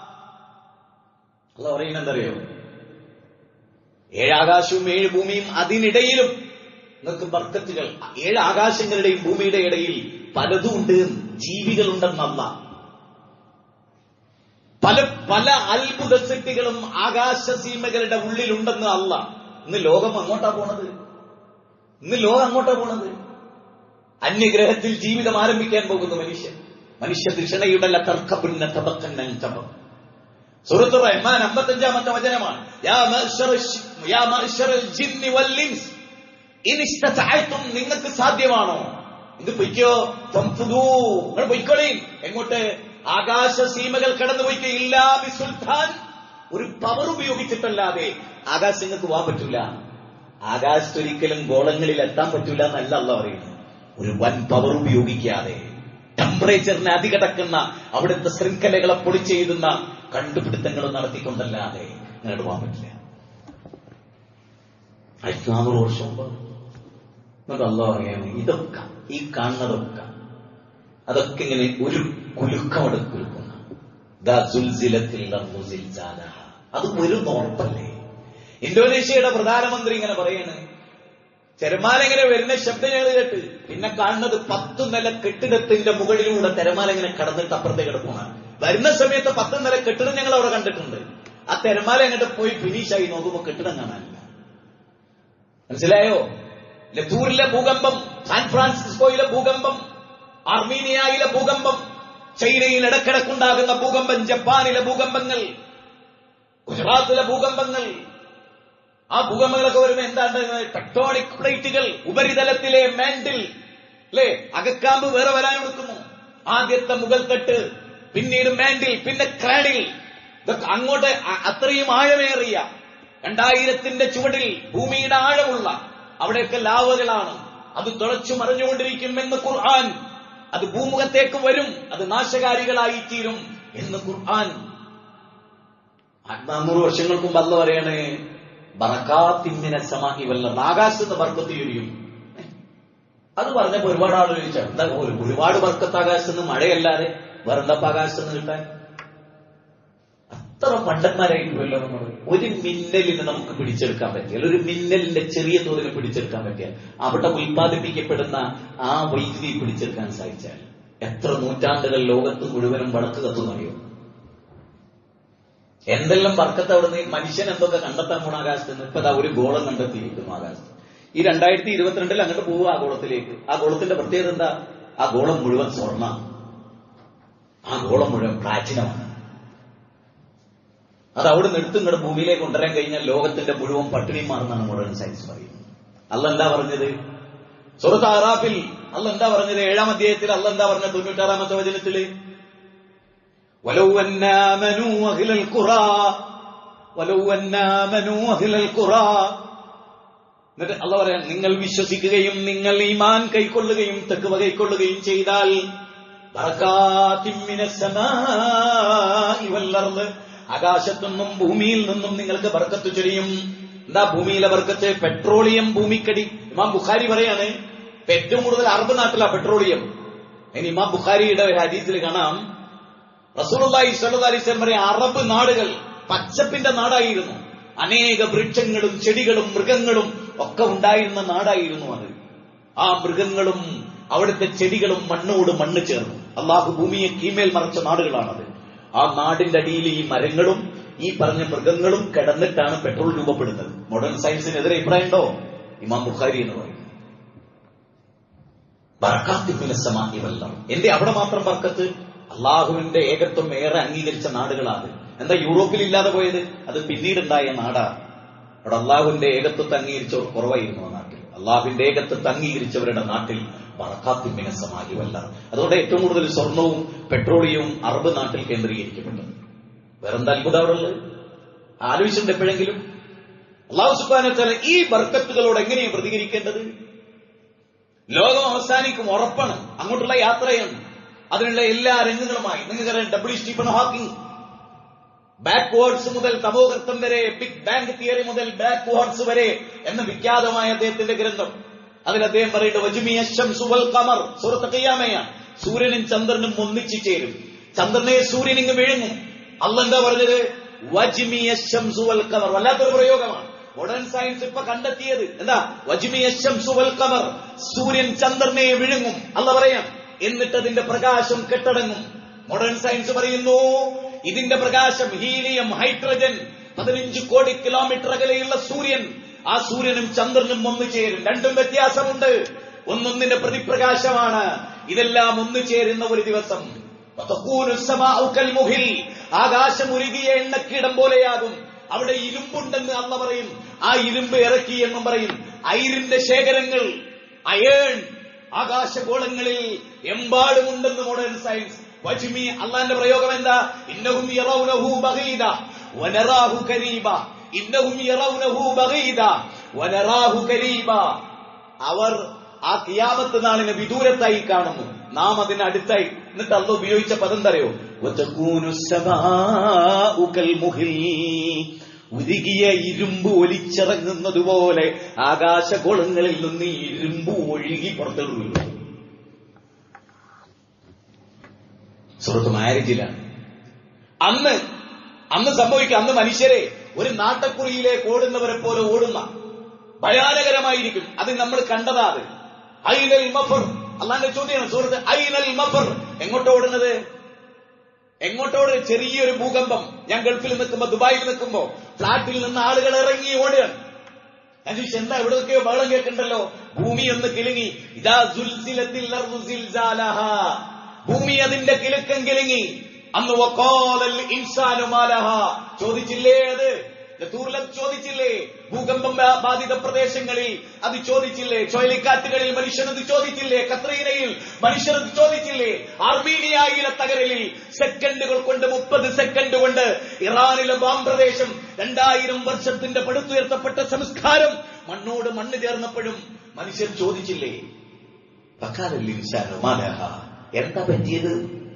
അല്ലാഹ് പറയുന്നത് എന്തറിയോ ഏഴ് ആകാശവും ഏഴ് ഭൂമിയും അതിനിടയിലും നിങ്ങൾക്ക് ബർക്കത്തുകൾ ഏഴ് ആകാശങ്ങളുടെയും ഭൂമിയുടെ ഇടയിൽ പലതും ഉണ്ട് ജീവികളുണ്ടെന്നല്ല പല പല അത്ഭുത സൃഷ്ടികളും ആകാശസീമകളുടെ ഉള്ളിലുണ്ടെന്ന് അല്ല ഇന്ന് ലോകം അങ്ങോട്ടാ പോണത് ഇന്ന് ലോകം അങ്ങോട്ടാ പോണത് അന്യഗ്രഹത്തിൽ ജീവിതം ആരംഭിക്കാൻ പോകുന്നു മനുഷ്യൻ മനുഷ്യ തൃഷണയുടെ തർക്കപുന്ന തബക്കന്നൻ തപം സൂറത്ത് റഹ്മാൻ അമ്പത്തഞ്ചാമത്തെ വചനമാണ് യാ മഅ്ശറ യാ മഅ്ശറൽ ജിന്നി വൽ ഇൻസ് ഇൻ ഇസ്തതഅതും നിങ്ങൾക്ക് സാധ്യമാണോ ഇത് പൊയ്ക്കോ തംഫുദൂ നിങ്ങൾ പൊയ്ക്കോളീ എങ്ങോട്ട് ആകാശ സീമകൾ കടന്നു പോയിക്കോ ഇല്ലാ ബിസുൽത്താൻ ഒരു പവർ ഉപയോഗിച്ചിട്ടല്ലാതെ ആകാശങ്ങൾക്ക് പോകാൻ പറ്റില്ല ആകാശത്തൊരിക്കലും ഗോളങ്ങളിൽ എത്താൻ പറ്റില്ല എന്നല്ല അല്ല പറയുന്നത് ഒരു വൻ പവർ ഉപയോഗിക്കാതെ ടെമ്പറേച്ചറിനെ അതികടക്കുന്ന അവിടുത്തെ ശൃംഖലകളെ പൊളിച്ചെയ്തുന്ന കണ്ടുപിടുത്തങ്ങൾ നടത്തിക്കൊണ്ടല്ലാതെ അങ്ങോട്ട് പോകാൻ പറ്റില്ല ആയിരത്തി നാനൂറ് വർഷം മുമ്പ് എന്നിട്ട് അല്ല പറയാണ് ഇതൊക്കെ ഈ കാണുന്നതൊക്കെ അതൊക്കെ ഇങ്ങനെ ഒരു കുലുക്കം അവിടെ കുലുക്കുന്ന ദാ സുൽസിലത്തിൽ അത് ഒരു നോർപ്പല്ലേ ഇന്തോനേഷ്യയുടെ പ്രധാനമന്ത്രി ഇങ്ങനെ പറയാണ് തിരമാല ഇങ്ങനെ വരുന്ന ശബ്ദം ഞങ്ങൾ കേട്ട് പിന്നെ കാണുന്നത് പത്ത് നില കെട്ടിടത്തിന്റെ മുകളിലൂടെ തിരമാല ഇങ്ങനെ കടന്നിട്ട് അപ്പുറത്തേക്ക് കിടക്കുകയാണ് വരുന്ന സമയത്ത് പത്ത് നില കെട്ടിടം ഞങ്ങൾ അവിടെ കണ്ടിട്ടുണ്ട് ആ തിരമാല അങ്ങോട്ട് പോയി ഫിനിഷായി നോക്കുമ്പോൾ കെട്ടിടം കാണാനില്ല മനസ്സിലായോ ലത്തൂരിലെ ഭൂകമ്പം സാൻ ഫ്രാൻസിസ്കോയിലെ ഭൂകമ്പം അർമീനിയയിലെ ഭൂകമ്പം ചൈനയിൽ ഇടക്കിടക്കുണ്ടാകുന്ന ഭൂകമ്പം ജപ്പാനിലെ ഭൂകമ്പങ്ങൾ ഗുജറാത്തിലെ ഭൂകമ്പങ്ങൾ ആ ഭൂകമ്പങ്ങളൊക്കെ വരുമ്പോൾ എന്താണ് ടെക്ടോണിക് പ്ലേറ്റുകൾ ഉപരിതലത്തിലെ മാൻഡിൽ അല്ലേ അകക്കാമ്പ് വേറെ വരാൻ കൊടുക്കുന്നു ആദ്യത്തെ മുകൾ തട്ട് പിന്നീട് മാൻഡിൽ പിന്നെ ക്രാഡിൽ ഇതൊക്കെ അങ്ങോട്ട് അ- അത്രയും ആഴമേറിയ രണ്ടായിരത്തിന്റെ ചുവടിൽ ഭൂമിയുടെ ആഴമുള്ള അവിടെയൊക്കെ ലാവകളാണ് അത് തുളച്ചു മറിഞ്ഞുകൊണ്ടിരിക്കുമെന്ന് ഖുർആൻ അത് ഭൂമുഖത്തേക്ക് വരും അത് നാശകാരികളായി തീരും എന്ന് ഖുർആൻ നാനൂറ് വർഷങ്ങൾക്ക് മുമ്പ് അല്ല പറയണേ ബറക്കാത്തിമ്മിന സമാഹി വല്ല ആകാശത്ത് ബർക്കത്ത് ചൊരിയും അത് പറഞ്ഞപ്പോ ഒരുപാട് ആളുകൾ ചോദിച്ചു എന്താ ഒരു ഒരുപാട് ബർക്കത്ത് ആകാശത്ത് നിന്ന് മഴയല്ലാതെ വേറെന്താ ആകാശത്ത് നിന്ന് കിട്ടാൻ അത്ര പണ്ടന്മാരായിട്ടുമല്ലോ നമ്മൾ ഒരു മിന്നലിന് നമുക്ക് പിടിച്ചെടുക്കാൻ പറ്റിയാൽ ഒരു മിന്നലിന്റെ ചെറിയ തോതിൽ പിടിച്ചെടുക്കാൻ പറ്റിയാൽ അവിടെ ഉൽപ്പാദിപ്പിക്കപ്പെടുന്ന ആ വൈദ്യുതി പിടിച്ചെടുക്കാൻ സാധിച്ചാൽ എത്ര നൂറ്റാണ്ടുകൾ ലോകത്ത് മുഴുവനും വടക്ക് കത്തുന്നറിയോ എന്തെല്ലാം വർക്കത്ത് അവിടുന്ന് മനുഷ്യൻ എന്തൊക്കെ കണ്ടെത്താൻ പോണ ആകാശത്ത് നിന്ന് ഇപ്പൊ ദാ ഒരു ഗോളം കണ്ടെത്തിയിരിക്കുന്നു ആകാശത്ത് ഈ രണ്ടായിരത്തി ഇരുപത്തിരണ്ടിൽ അങ്ങോട്ട് പോവുക ആ ഗോളത്തിലേക്ക് ആ ഗോളത്തിന്റെ പ്രത്യേകത എന്താ ആ ഗോളം മുഴുവൻ സ്വർണ്ണ ആ ഗോളം മുഴുവൻ പ്ലാറ്റിനമാണ് അത് അവിടെ നിന്ന് എടുത്തും ഇങ്ങോട്ട് ഭൂമിയിലേക്ക് കൊണ്ടുവരാൻ കഴിഞ്ഞാൽ ലോകത്തിന്റെ മുഴുവൻ പട്ടിണി മാറുന്നാണ് മോഡേൺ സയൻസ് പറയുന്നത് അല്ല എന്താ പറഞ്ഞത് സുഹൃത്ത് അറാഫിൽ അല്ല എന്താ പറഞ്ഞത് ഏഴാം അധ്യായത്തിൽ അല്ല എന്താ പറഞ്ഞത് തൊണ്ണൂറ്റാറാമത്തെ വചനത്തില് ولو أن آمنوا أهل القرى ولو أن آمنوا أهل القرى എന്നിട്ട് അല്ല പറയാൻ നിങ്ങൾ വിശ്വസിക്കുകയും നിങ്ങൾ ഈമാൻ കൈക്കൊള്ളുകയും തെക്കുവ കൈക്കൊള്ളുകയും ചെയ്താൽ ബറകാത്തിൻ മിനസ് സമാഇ വൽ അർള് ആകാശത്തു നിന്നും ഭൂമിയിൽ നിന്നും നിങ്ങൾക്ക് ബർക്കത്ത് ചൊരിയും എന്താ ഭൂമിയിലെ ബർക്കത്ത് പെട്രോളിയം ഭൂമിക്കടി ഇമാം ബുഖാരി പറയാണ് ഇപ്പൊ ഏറ്റവും കൂടുതൽ അറബ് നാട്ടിലാ പെട്രോളിയം ഇനി ഇമാം ബുഖാരിയുടെ ഒരു ഹദീസിൽ കാണാം റസൂലുള്ളാഹി സ്വല്ലല്ലാഹി അലൈഹി വസല്ലം പറയും അറബ് നാടുകൾ പച്ചപ്പിന്റെ നാടായിരുന്നു അനേക വൃക്ഷങ്ങളും ചെടികളും മൃഗങ്ങളും ഒക്കെ ഉണ്ടായിരുന്ന നാടായിരുന്നു അത് ആ മൃഗങ്ങളും അവിടുത്തെ ചെടികളും മണ്ണോട് മണ്ണ് ചേർന്നു അള്ളാഹു ഭൂമിയെ കീമേൽ മറച്ച നാടുകളാണത് ആ നാടിന്റെ അടിയിൽ ഈ മരങ്ങളും ഈ പറഞ്ഞ മൃഗങ്ങളും കിടന്നിട്ടാണ് പെട്രോൾ രൂപപ്പെടുന്നത് മോഡേൺ സയൻസിനെതിരെ അഭിപ്രായമുണ്ടോ ഇമാം ബുഖാരി എന്ന് പറയും ബർക്കാത്തിമിനസമാക്കി വെള്ളം എന്റെ അവിടെ മാത്രം ബർക്കത്ത് അള്ളാഹുവിന്റെ ഏകത്വം ഏറെ അംഗീകരിച്ച നാടുകളാണ് എന്താ യൂറോപ്പിൽ ഇല്ലാതെ പോയത് അത് പിന്നീടുണ്ടായ നാടാണ് അവിടെ അള്ളാഹുവിന്റെ ഏകത്വത്തെ അംഗീകരിച്ചവർ കുറവായിരുന്നു ആ നാട്ടിൽ അള്ളാഹുവിന്റെ ഏകത്വത്തെ അംഗീകരിച്ചവരുടെ നാട്ടിൽ ബറക്കാത്തിമിനസമാക്കി വല്ല അതുകൊണ്ട് ഏറ്റവും കൂടുതൽ സ്വർണവും പെട്രോളിയവും അറബ് നാട്ടിൽ കേന്ദ്രീകരിക്കപ്പെട്ടത് വേറെന്താ അത്ഭുതം അവിടെ ഉള്ളത് ആലോചിച്ചിട്ടുണ്ട് എപ്പോഴെങ്കിലും അള്ളാഹു സുബാന ഈ ബർക്കത്തുകളോട് എങ്ങനെയാണ് പ്രതികരിക്കേണ്ടത് ലോകം അവസാനിക്കും ഉറപ്പാണ് അങ്ങോട്ടുള്ള യാത്രയാണ് അതിനുള്ള എല്ലാ രംഗങ്ങളുമായി നിങ്ങൾക്കറിയാം ഡബ്ല്യു സ്റ്റീഫൻ ഹോക്കിംഗ് ബാക്ക്വേർഡ്സ് മുതൽ തമോകർത്തം വരെ ബിഗ് ബാങ്ക് തിയറി മുതൽ ബാക്ക്വേർഡ്സ് വരെ എന്ന വിഖ്യാതമായ അദ്ദേഹത്തിന്റെ ഗ്രന്ഥം അതിൽ അദ്ദേഹം പറയുന്നത് വജുമിയ ശംസു വൽ ഖമർ സൂറത്ത് ഖിയാമയാണ് സൂര്യനും ചന്ദ്രനും ഒന്നിച്ചു ചേരും ചന്ദ്രനെ സൂര്യൻ ഇങ്ങ് വിഴുങ്ങും അല്ല എന്താ പറഞ്ഞത് വജ്മിയ ശംസു വൽ ഖമർ വല്ലാത്തൊരു പ്രയോഗമാണ് മോഡേൺ സയൻസ് ഇപ്പൊ കണ്ടെത്തിയത് എന്താ വജ്മിയ ശംസു വൽ ഖമർ സൂര്യൻ ചന്ദ്രനെ വിഴുങ്ങും അല്ല പറയാം എന്നിട്ട് അതിന്റെ പ്രകാശം കെട്ടടങ്ങും മോഡേൺ സയൻസ് പറയുന്നു ഇതിന്റെ പ്രകാശം ഹീലിയം ഹൈഡ്രജൻ പതിനഞ്ച് കോടി കിലോമീറ്റർ അകലെയുള്ള സൂര്യൻ ആ സൂര്യനും ചന്ദ്രനും ഒന്നു ചേരും രണ്ടും വ്യത്യാസമുണ്ട് ഒന്നൊന്നിന്റെ പ്രതിപ്രകാശമാണ് ഇതെല്ലാം ഒന്നു ചേരുന്ന ഒരു ദിവസം വതകൂനു السماء كالمهل. ആകാശം ഉരുകിയ എണ്ണക്കീടം പോലെയാകും അവിടെ ഇരുമ്പുണ്ടെന്ന് അല്ല പറയും ആ ഇരുമ്പ് ഇറക്കി എന്നും പറയും അയിരിന്റെ ശേഖരങ്ങൾ അയേൺ ആകാശഗോളങ്ങളിൽ എമ്പാടുമുണ്ടെന്ന് മോഡേൺ സയൻസ് വജ്മി അള്ളാന്റെ പ്രയോഗം എന്താ ഇന്നഹും യറൗനഹു ബഗീദ വനറാഹു കരീബ ഇന്നഹും യറൗനഹു ബഗീദ വനറാഹു കരീബ അവർ ആ കിയാമത്ത് നാളിനെ വിദൂരത്തായി കാണുന്നു നാം അതിന് അടുത്തായി എന്നിട്ട് അന്ന് ഉപയോഗിച്ച പദം തരയോ ഉരുകിയ ഇരുമ്പ് ഒലിച്ചിറങ്ങുന്നത് പോലെ ആകാശഗോളങ്ങളിൽ നിന്ന് ഇരുമ്പ് ഒഴുകി പുറത്തിടുന്നു സുഹൃത്ത് മാരേജിലാണ് അന്ന് അന്ന് സംഭവിക്കുക അന്ന് മനുഷ്യരെ ഒരു നാട്ടക്കുറിയിലേക്ക് ഓടുന്നവരെ പോലെ ഓടുന്ന ഭയാനകരമായിരിക്കും അത് നമ്മൾ കണ്ടതാ അത് ഐനൽ മഫർ അള്ളാന്റെ ചോദ്യമാണ് സുഹൃത്ത് ഐനൽ മഫർ എങ്ങോട്ട് ഓടുന്നത് എങ്ങോട്ടോട് ചെറിയൊരു ഭൂകമ്പം ഞാൻ ഗൾഫിൽ നിൽക്കുമ്പോ ദുബായിൽ നിൽക്കുമ്പോ ഫ്ളാറ്റിൽ നിന്ന് ആളുകൾ ഇറങ്ങി ഓടുകയാണ് ഞാൻ ചോദിച്ചു എന്താ എവിടെയൊക്കെയോ ബഹളം കേൾക്കണ്ടല്ലോ ഭൂമി ഒന്ന് കിലുങ്ങി ഇതാ സുൽസിലത്തിൽ ഭൂമി അതിന്റെ കിലുക്കം കിലുങ്ങി അന്ന് വക്കാലൽ ഇൻസാനുമാലഹ ചോദിച്ചില്ലേ അത് ലത്തൂർലത്ത് ചോദിച്ചില്ലേ ഭൂകമ്പം ബാ- ബാധിത പ്രദേശങ്ങളിൽ അത് ചോദിച്ചില്ലേ ചുഴലിക്കാറ്റുകളിൽ മനുഷ്യനത് ചോദിച്ചില്ലേ കത്രീനയിൽ മനുഷ്യനത് ചോദിച്ചില്ലേ അർമീനിയയിലെ തകരലിൽ സെക്കൻഡുകൾ കൊണ്ട് മുപ്പത് സെക്കൻഡ് കൊണ്ട് ഇറാനിലെ ബാം പ്രദേശം രണ്ടായിരം വർഷത്തിന്റെ പടുത്തുയർത്തപ്പെട്ട സംസ്കാരം മണ്ണോട് മണ്ണ് ചേർന്നപ്പോഴും മനുഷ്യൻ ചോദിച്ചില്ലേ വക്കാലൽ ഇൻസാനുമാലഹ എന്താ പറ്റിയത്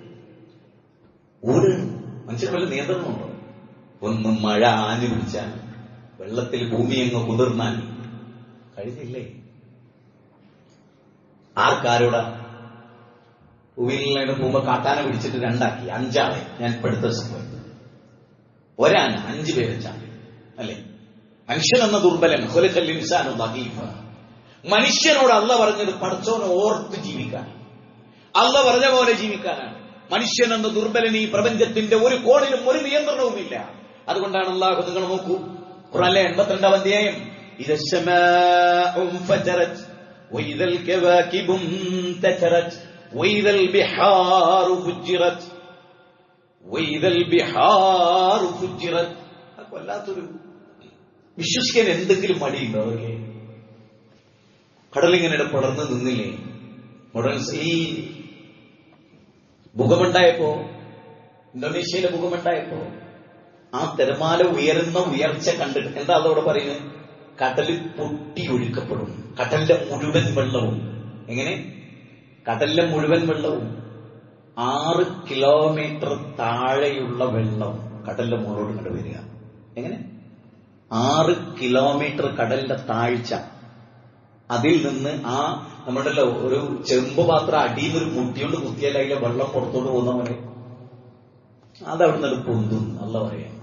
ഒരു മനുഷ്യന് വല്ല നിയന്ത്രണമുണ്ടോ ഒന്ന് മഴ ആഞ്ഞു പിടിച്ചാൽ വെള്ളത്തിൽ ഭൂമി അങ്ങ് കുതിർന്നാൽ കഴിഞ്ഞില്ലേ ആർക്കാരോടാ ഭൂമിയിലുള്ള ഭൂമ കാട്ടാന പിടിച്ചിട്ട് രണ്ടാക്കി അഞ്ചാളെ ഞാൻ ഇപ്പൊ എടുത്ത സംഭവം ഒരാന അഞ്ചു പേരെ ചാടി അല്ലേ മനുഷ്യൻ എന്ന ദുർബലൻ ഹൊലക്കൽ ഇൻസാനു ദീഫ മനുഷ്യനോട് അല്ല പറഞ്ഞത് പടച്ചോനെ ഓർത്ത് ജീവിക്കാൻ അല്ല പറഞ്ഞ പോലെ ജീവിക്കാനാണ് മനുഷ്യൻ എന്ന ദുർബലൻ ഈ പ്രപഞ്ചത്തിന്റെ ഒരു കോണിലും ഒരു നിയന്ത്രണവുമില്ല അതുകൊണ്ടാണ് അള്ളാഹു നിങ്ങൾ നോക്കൂ ഖുറാനിലെ എൺപത്തിരണ്ടാം അധ്യായം إذا السماء انفجرت وإذا الكواكب انتثرت وإذا البحار فجرت وإذا البحار فجرت അതൊക്കെ വല്ലാത്തൊരു വിശ്വസിക്കാൻ എന്തെങ്കിലും മടിയുണ്ടോ അതൊക്കെ കടലിങ്ങനെ പടർന്ന് നിന്നില്ലേ മുടൻ ഈ ഭൂകമ്പുണ്ടായപ്പോ ഇന്തോനേഷ്യയിലെ ഭൂകമ്പുണ്ടായപ്പോ ആ തിരമാല ഉയരുന്ന ഉയർച്ച കണ്ടിട്ട് എന്താ അതോടെ പറയുന്നത് കടല് പൊട്ടി ഒഴുക്കപ്പെടും കടലിന്റെ മുഴുവൻ വെള്ളവും എങ്ങനെ കടലിലെ മുഴുവൻ വെള്ളവും ആറ് കിലോമീറ്റർ താഴെയുള്ള വെള്ളം കടലിന്റെ മുകളിലോട്ട് കണ്ടു വരിക എങ്ങനെ ആറ് കിലോമീറ്റർ കടലിന്റെ താഴ്ച അതിൽ നിന്ന് ആ നമ്മുടെ ഒരു ചെമ്പ് പാത്രം അടിയിൽ ഒരു മുട്ടിയോണ്ട് കുത്തിയാൽ അതിലെ വെള്ളം പുറത്തോട്ട് പോകുന്ന പോലെ അതവിടെ നിന്ന് പൊന്തും നല്ല പറയാം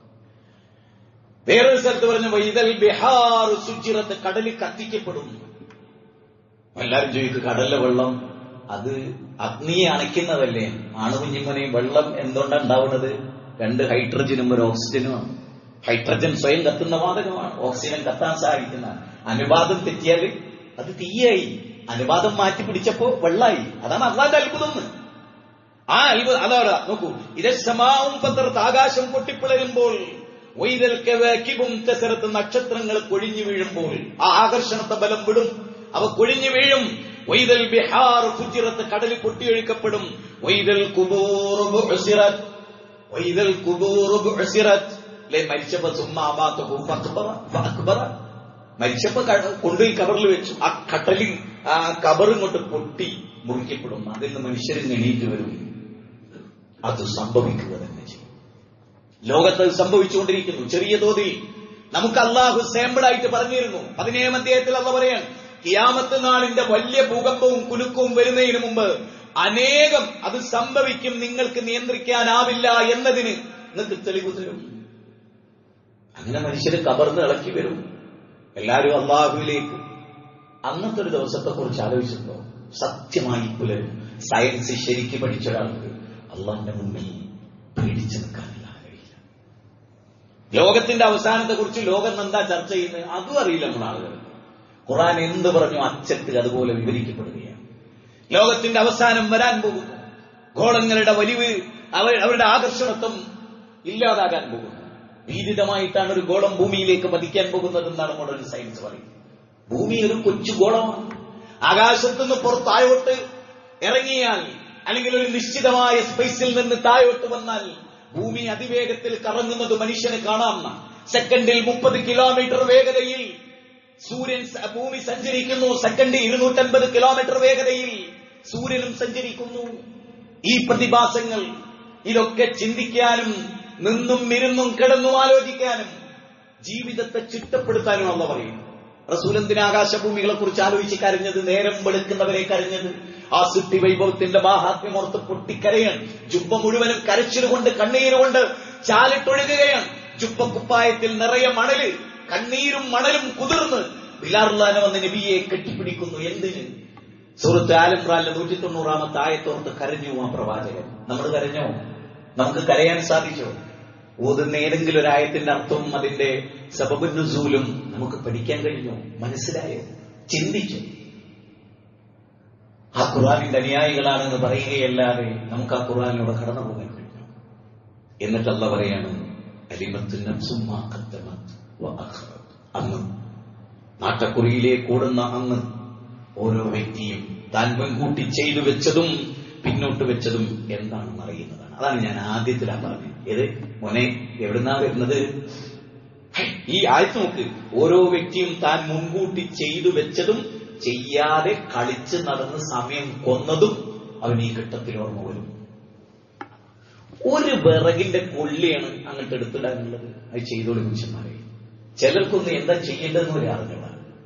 വേറൊരു സ്ഥലത്ത് പറഞ്ഞു വൈതൽ ബിഹാർ സുചിറത്ത് കടലിൽ കത്തിക്കപ്പെടും എല്ലാരും ചോദിക്കും കടലിലെ വെള്ളം അത് അഗ്നിയെ അണയ്ക്കുന്നതല്ലേ ആണുകുഞ്ഞിമ്മനെയും വെള്ളം എന്തുകൊണ്ടാണ് ഉണ്ടാവുന്നത് രണ്ട് ഹൈഡ്രജനും ഒരു ഓക്സിജനുമാണ് ഹൈഡ്രജൻ സ്വയം കത്തുന്ന വാതകമാണ് ഓക്സിജൻ കത്താൻ സഹായിക്കുന്നതാണ് അനുപാതം തെറ്റിയാൽ അത് തീയായി അനുപാതം മാറ്റി പിടിച്ചപ്പോ വെള്ളായി അതാണ് അള്ളാന്റെ അത്ഭുതം എന്ന്. ആ അത്ഭുതം അതാണ് നോക്കൂ ഇതേ സമാവും പത്രത്ത് ആകാശം പൊട്ടിപ്പിളരുമ്പോൾ വൈതൽ കെവക്കിബും തെസരത്ത് നക്ഷത്രങ്ങൾ കൊഴിഞ്ഞു വീഴുമ്പോൾ ആ ആകർഷണത്തെ ബലം വിടും അവ കൊഴിഞ്ഞു വീഴും വൈതൽ ബിഹാർ ഫുജിറത്ത് കടലിൽ പൊട്ടിയൊഴുക്കപ്പെടും വൈതൽ കുബൂർ വൈതൽ കുബൂർ അല്ലെ മരിച്ചപ്പോ സുമ്മാബാത്തു അക്ബറ മരിച്ചപ്പോ ക- കൊണ്ടുപോയി കബറിൽ വെച്ചു ആ കട്ടലിൽ ആ കബർ ഇങ്ങോട്ട് പൊട്ടി മുറിക്കപ്പെടും അതിൽ നിന്ന് മനുഷ്യരും എണീറ്റ് വരും അത് സംഭവിക്കുക തന്നെ ചെയ്യും ലോകത്ത് അത് സംഭവിച്ചുകൊണ്ടിരിക്കുന്നു ചെറിയ തോതിൽ നമുക്ക് അള്ളാഹു സാമ്പിളായിട്ട് പറഞ്ഞിരുന്നു പതിനേഴാം അധ്യായത്തിൽ അള്ള പറയാൻ കിയാമത്ത് നാളിന്റെ വലിയ ഭൂകമ്പവും കുലുക്കവും വരുന്നതിന് മുമ്പ് അനേകം അത് സംഭവിക്കും നിങ്ങൾക്ക് നിയന്ത്രിക്കാനാവില്ല എന്നതിന് നിങ്ങൾക്ക് തെളിവ് തരും അങ്ങനെ മനുഷ്യര് കബർന്ന് ഇളക്കി വരും എല്ലാവരും അള്ളാഹുവിലേക്ക് അന്നത്തെ ഒരു ദിവസത്തെ കുറിച്ച് ആലോചിച്ചിട്ടുണ്ടോ സത്യമായി പുലരും സയൻസ് ശരിക്ക് പഠിച്ച ഒരാൾക്ക് അള്ളാഹിന്റെ മുന്നിൽ പേടിച്ചു നിൽക്കാനില്ല കഴിയില്ല ലോകത്തിന്റെ അവസാനത്തെ കുറിച്ച് ലോകം എന്താ ചർച്ച ചെയ്യുന്നത് അതും അറിയില്ല നമ്മുടെ ആളുകൾ ഖുറാൻ എന്ത് പറഞ്ഞു അച്ചത്തിൽ അതുപോലെ വിവരിക്കപ്പെടുകയാണ് ലോകത്തിന്റെ അവസാനം വരാൻ പോകുന്നു ഗോളങ്ങളുടെ വലിവ് അവ- അവരുടെ ആകർഷണത്വം ഇല്ലാതാകാൻ പോകുന്നു ഭീതിതമായിട്ടാണ് ഒരു ഗോളം ഭൂമിയിലേക്ക് പതിക്കാൻ പോകുന്നതെന്നാണ് മോഡേൺ സയൻസ് പറയുന്നത് ഭൂമി ഒരു കൊച്ചു ഗോളമാണ് ആകാശത്തുനിന്ന് പുറത്തായോട്ട് ഇറങ്ങിയാൽ അല്ലെങ്കിൽ ഒരു നിശ്ചിതമായ സ്പേസിൽ നിന്ന് താഴോട്ട് വന്നാൽ ഭൂമി അതിവേഗത്തിൽ കറങ്ങുന്നത് മനുഷ്യന് കാണാം സെക്കൻഡിൽ മുപ്പത് കിലോമീറ്റർ വേഗതയിൽ സൂര്യൻ സ- ഭൂമി സഞ്ചരിക്കുന്നു സെക്കൻഡ് ഇരുന്നൂറ്റൻപത് കിലോമീറ്റർ വേഗതയിൽ സൂര്യനും സഞ്ചരിക്കുന്നു ഈ പ്രതിഭാസങ്ങൾ ഇതൊക്കെ ചിന്തിക്കാനും നിന്നും ഇരുന്നും കിടന്നും ആലോചിക്കാനും ജീവിതത്തെ ചിട്ടപ്പെടുത്താനും അല്ല പറയുന്നു റസൂലന്തിന് ആകാശഭൂമികളെ കുറിച്ച് ആലോചിച്ച് കരഞ്ഞത് നേരം വെളുക്കുന്നവരെ കരഞ്ഞത് ആ സിദ്ധി വൈഭവത്തിന്റെ മാഹാത്മ്യമോർത്ത് പൊട്ടിക്കരയാണ് ജുബ മുഴുവനും കരച്ചിലുകൊണ്ട് കണ്ണീരുകൊണ്ട് ചാലിട്ടൊഴുകുകയാണ് ചുപ്പക്കുപ്പായത്തിൽ നിറയെ മണല് കണ്ണീരും മണലും കുതിർന്ന് ബിലാറുല്ലാന വന്ന് നബിയെ കെട്ടിപ്പിടിക്കുന്നു എന്തിന് സുഹൃത്ത് ആലംറാലിന്റെ നൂറ്റി തൊണ്ണൂറാമത്തെ ആയത്തോർത്ത് കരഞ്ഞു ആ പ്രവാചകൻ നമ്മൾ കരഞ്ഞോ നമുക്ക് കരയാൻ സാധിച്ചോ ഓതുന്ന ഏതെങ്കിലും ഒരു ആയത്തിന്റെ അർത്ഥവും അതിന്റെ സബബുന്നുസൂലും നമുക്ക് പഠിക്കാൻ കഴിഞ്ഞോ മനസ്സിലായോ ചിന്തിച്ചു ആ ഖുറാനിന്റെ അനുയായികളാണെന്ന് പറയുകയല്ലാതെ നമുക്ക് ആ ഖുറാനിലൂടെ കടന്നു പോകാൻ കഴിഞ്ഞു എന്നിട്ടല്ല പറയാണ് അലിമത്തും അന്ന് നാട്ടക്കുറിയിലേക്ക് ഓടുന്ന അന്ന് ഓരോ വ്യക്തിയും താൻ മുൻകൂട്ടി ചെയ്തു വെച്ചതും പിന്നോട്ട് വെച്ചതും എന്താണെന്ന് അറിയുന്നതാണ് അതാണ് ഞാൻ ആദ്യത്തിലാ പറഞ്ഞത് ഏത് മോനെ എവിടുന്നാ വരുന്നത് ഹൈ, ഈ ആഴ്ച നോക്ക് ഓരോ വ്യക്തിയും താൻ മുൻകൂട്ടി ചെയ്തു വെച്ചതും ചെയ്യാതെ കളിച്ച് നടന്ന് സമയം കൊന്നതും അവൻ ഈ ഘട്ടത്തിൽ ഓർമ്മ വരും ഒരു വിറകിന്റെ കൊള്ളിയാണ് അങ്ങോട്ട് എടുത്തിടാനുള്ളത് അത് ചെയ്തോളി മനുഷ്യന്മാരെ ചിലർക്കൊന്നും എന്താ ചെയ്യേണ്ടതെന്ന് ഒരു അറിഞ്ഞൂടാ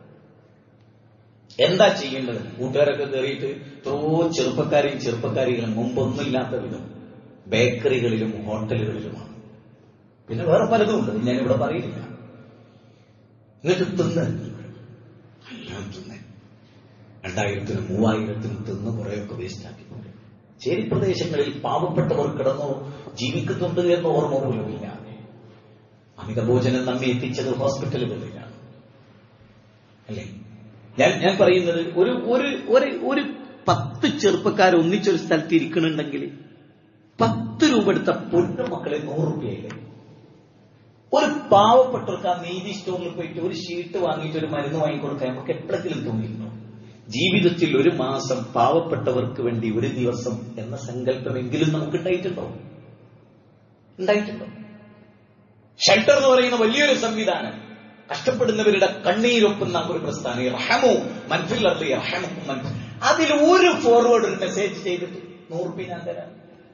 എന്താ ചെയ്യേണ്ടത് കൂട്ടുകാരൊക്കെ കയറിയിട്ട് എത്രയോ ചെറുപ്പക്കാരെയും ചെറുപ്പക്കാരികളും മുമ്പൊന്നുമില്ലാത്ത വിധം ബേക്കറികളിലും ഹോട്ടലുകളിലുമാണ് പിന്നെ വേറെ പലതും ഉണ്ട് ഞാനിവിടെ പറയുന്നില്ല എന്നിട്ട് തിന്ന് എല്ലാം തിന്ന് രണ്ടായിരത്തിനും മൂവായിരത്തിനും തിന്ന് കുറെയൊക്കെ വേസ്റ്റ് ആക്കിക്കൊണ്ട് ചേരി പ്രദേശങ്ങളിൽ പാവപ്പെട്ടവർ കിടന്നോ ജീവിക്കുന്നുണ്ട് എന്ന ഓർമ്മ പോലുമില്ല അമിതഭോജനം നമ്മെ എത്തിച്ചത് ഹോസ്പിറ്റലുകളിലാണ് അല്ലേ ഞാൻ ഞാൻ പറയുന്നത് ഒരു ഒരു ഒരു ഒരു പത്ത് ചെറുപ്പക്കാർ ഒന്നിച്ചൊരു സ്ഥലത്ത് ഇരിക്കണുണ്ടെങ്കിൽ പത്ത് രൂപ എടുത്ത പൊന്നു മക്കളെ നൂറ് രൂപയില്ലേ ഒരു പാവപ്പെട്ടവർക്ക് ആ നീതി സ്റ്റോറിൽ പോയിട്ട് ഒരു ഷീട്ട് വാങ്ങിയിട്ട് ഒരു മരുന്ന് വാങ്ങിക്കൊടുക്കാൻ നമുക്ക് എപ്പോഴെങ്കിലും തോന്നിയിരുന്നു ജീവിതത്തിൽ ഒരു മാസം പാവപ്പെട്ടവർക്ക് വേണ്ടി ഒരു ദിവസം എന്ന സങ്കല്പമെങ്കിലും നമുക്ക് ഉണ്ടായിട്ടുണ്ടോ ഉണ്ടായിട്ടുണ്ടോ ഷെൽട്ടർ എന്ന് പറയുന്ന വലിയൊരു സംവിധാനം കഷ്ടപ്പെടുന്നവരുടെ കണ്ണീരൊപ്പുന്ന ഒരു പ്രസ്ഥാനം റഹമോ മൻഫില്ലർലി റഹമോ മൻഫിൽ അതിൽ ഒരു ഫോർവേഡ് ഒരു മെസ്സേജ് ചെയ്തിട്ട് നൂറ് ഞാൻ തരാം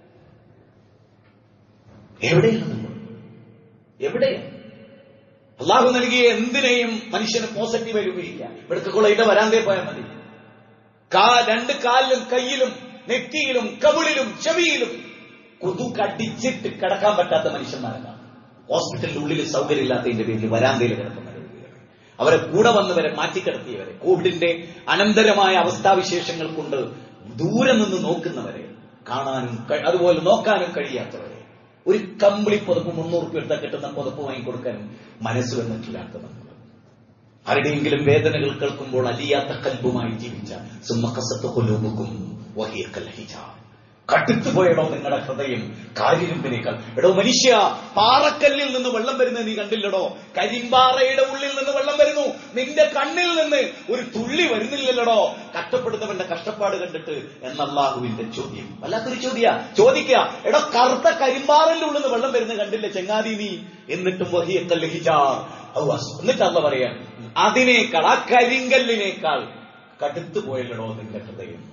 എവിടെയാണ് നമ്മൾ എവിടെയാണ് അള്ളാഹു നൽകിയ എന്തിനേയും മനുഷ്യന് പോസിറ്റീവായി ഉപയോഗിക്കാം ഇവിടത്തെ കൊള്ളയിട്ട് വരാന്തേ പോയാൽ മതി കാ രണ്ട് കാലിലും കയ്യിലും നെറ്റിയിലും കവിളിലും ചെവിയിലും കൊതു കടിച്ചിട്ട് കിടക്കാൻ പറ്റാത്ത മനുഷ്യന്മാരാണ് ഹോസ്പിറ്റലിന്റെ ഉള്ളിൽ സൗകര്യമില്ലാത്തതിന്റെ പേരിൽ വരാന്തയിൽ കിടക്കുന്നവർ അവരെ കൂടെ വന്നവരെ മാറ്റിക്കിടത്തിയവരെ കോവിഡിന്റെ അനന്തരമായ അവസ്ഥാവിശേഷങ്ങൾ കൊണ്ട് ദൂരെ നിന്ന് നോക്കുന്നവരെ കാണാനും കഴി- അതുപോലെ നോക്കാനും കഴിയാത്തവരെ ഒരു കമ്പിളി പുതപ്പ് മുന്നൂറ് രൂപ എടുത്താൽ കിട്ടുന്ന പുതപ്പ് വാങ്ങിക്കൊടുക്കാൻ മനസ്സ് വന്നിട്ടില്ലാത്ത നമ്മൾ ആരുടെയെങ്കിലും വേദനകൾ കേൾക്കുമ്പോൾ അലിയാത്ത കൽബുമായി ജീവിച്ച സുമ്മക്കസത്ത് കൊലൂബുക്കും വഹിയ കൽഹിജ കടുത്തുപോയടോ നിങ്ങളുടെ ഹൃദയം കാര്യരുമ്പിനേക്കാൾ എടോ മനുഷ്യ പാറക്കല്ലിൽ നിന്ന് വെള്ളം വരുന്നത് നീ കണ്ടില്ലടോ കരിമ്പാറയുടെ ഉള്ളിൽ നിന്ന് വെള്ളം വരുന്നു നിന്റെ കണ്ണിൽ നിന്ന് ഒരു തുള്ളി വരുന്നില്ലല്ലോ കഷ്ടപ്പെടുന്നവന്റെ കഷ്ടപ്പാട് കണ്ടിട്ട് എന്നല്ലാഹുവിന്റെ ചോദ്യം വല്ലാത്തൊരു ചോദ്യ ചോദിക്കുക എടോ കറുത്ത കരിമ്പാറന്റെ ഉള്ളിൽ നിന്ന് വെള്ളം വരുന്നത് കണ്ടില്ല ചെങ്ങാതി നീ എന്നിട്ടും വഹിയക്കല്ല് ഹിജാർ ഔവാസ്. എന്നിട്ട് അല്ല പറയാൻ അതിനേക്കാൾ ആ കരിങ്കല്ലിനേക്കാൾ കടുത്തു പോയല്ലടോ നിന്റെ ഹൃദയം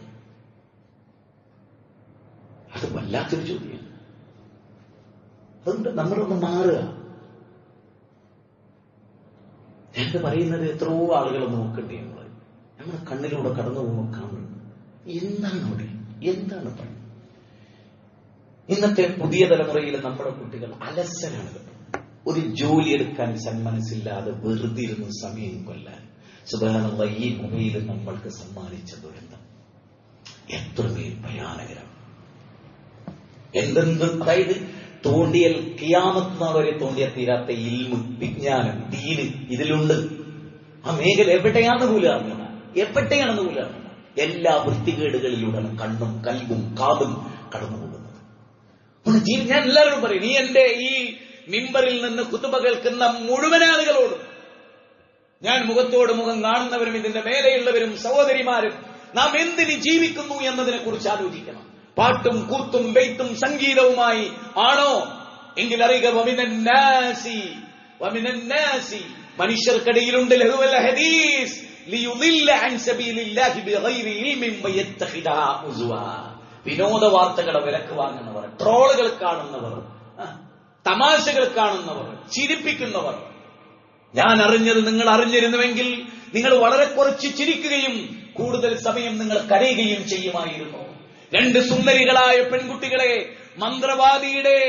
അത് വല്ലാത്തൊരു ചോദ്യം അതുകൊണ്ട് നമ്മളൊന്ന് മാറുക ഞാൻ പറയുന്നത് എത്രയോ ആളുകൾ നോക്കണ്ടേ നമ്മൾ നമ്മുടെ കണ്ണിലൂടെ കടന്നു പോകുമ്പോൾ കാണുന്നു എന്താണ് അവിടെ എന്താണ് പണി ഇന്നത്തെ പുതിയ തലമുറയിൽ നമ്മുടെ കുട്ടികൾ അലസരാണ് കേട്ടോ. ഒരു ജോലി എടുക്കാൻ സന്മനസ്സില്ലാതെ വെറുതെ ഇരുന്ന് സമയം കൊല്ലാൻ സുബാനുള്ള ഈ മൊബൈൽ നമ്മൾക്ക് സമ്മാനിച്ച ദുരന്തം എത്രമേൽ ഭയാനകരം എന്തെന്ത് അതായത് തോണ്ടിയൽ കിയാമത്ത് നാൾ വരെ തോണ്ടിയാൽ തീരാത്ത ഇൽമ് വിജ്ഞാനം ദീന് ഇതിലുണ്ട് ആ മേഖല എവിടെയാണെന്ന് പോലും അറിഞ്ഞില്ല എവിടെയാണെന്ന് പോലും അറിഞ്ഞില്ല എല്ലാ വൃത്തികേടുകളിലൂടെയാണ് കണ്ണും കൽബും കാതും കടന്നുപോകുന്നത് ഒന്ന് ജീ- ഞാൻ എല്ലാവരോടും പറയും നീ എന്റെ ഈ മിമ്പറിൽ നിന്ന് കുത്തുബ കേൾക്കുന്ന മുഴുവൻ ആളുകളോടും ഞാൻ മുഖത്തോട് മുഖം കാണുന്നവരും ഇതിന്റെ മേലെയുള്ളവരും സഹോദരിമാരും നാം എന്തിന് ജീവിക്കുന്നു എന്നതിനെ കുറിച്ച് ആലോചിക്കണം പാട്ടും കൂത്തും വെയ്ത്തും സംഗീതവുമായി ആണോ എങ്കിൽ അറിയുക വമിനന്നാസി വമിനന്നാസി മനുഷ്യർക്കിടയിലുണ്ട് ലഹുവൽ ഹദീസ് ലിയുദില്ല അൻ സബീലില്ലാഹി ബിഗൈരി ഇൽമിൻ വയത്തഖിദഹ ഉസ്വാ വിനോദ വാർത്തകളെ വിലക്ക് വാങ്ങുന്നവർ ട്രോളുകൾ കാണുന്നവർ ആ, തമാശകൾ കാണുന്നവർ ചിരിപ്പിക്കുന്നവർ ഞാൻ അറിഞ്ഞത് നിങ്ങൾ അറിഞ്ഞിരുന്നുവെങ്കിൽ നിങ്ങൾ വളരെ കുറച്ച് ചിരിക്കുകയും കൂടുതൽ സമയം നിങ്ങൾ കരയുകയും ചെയ്യുമായിരുന്നു രണ്ട് സുന്ദരികളായ പെൺകുട്ടികളെ മന്ത്രവാദിയുടെ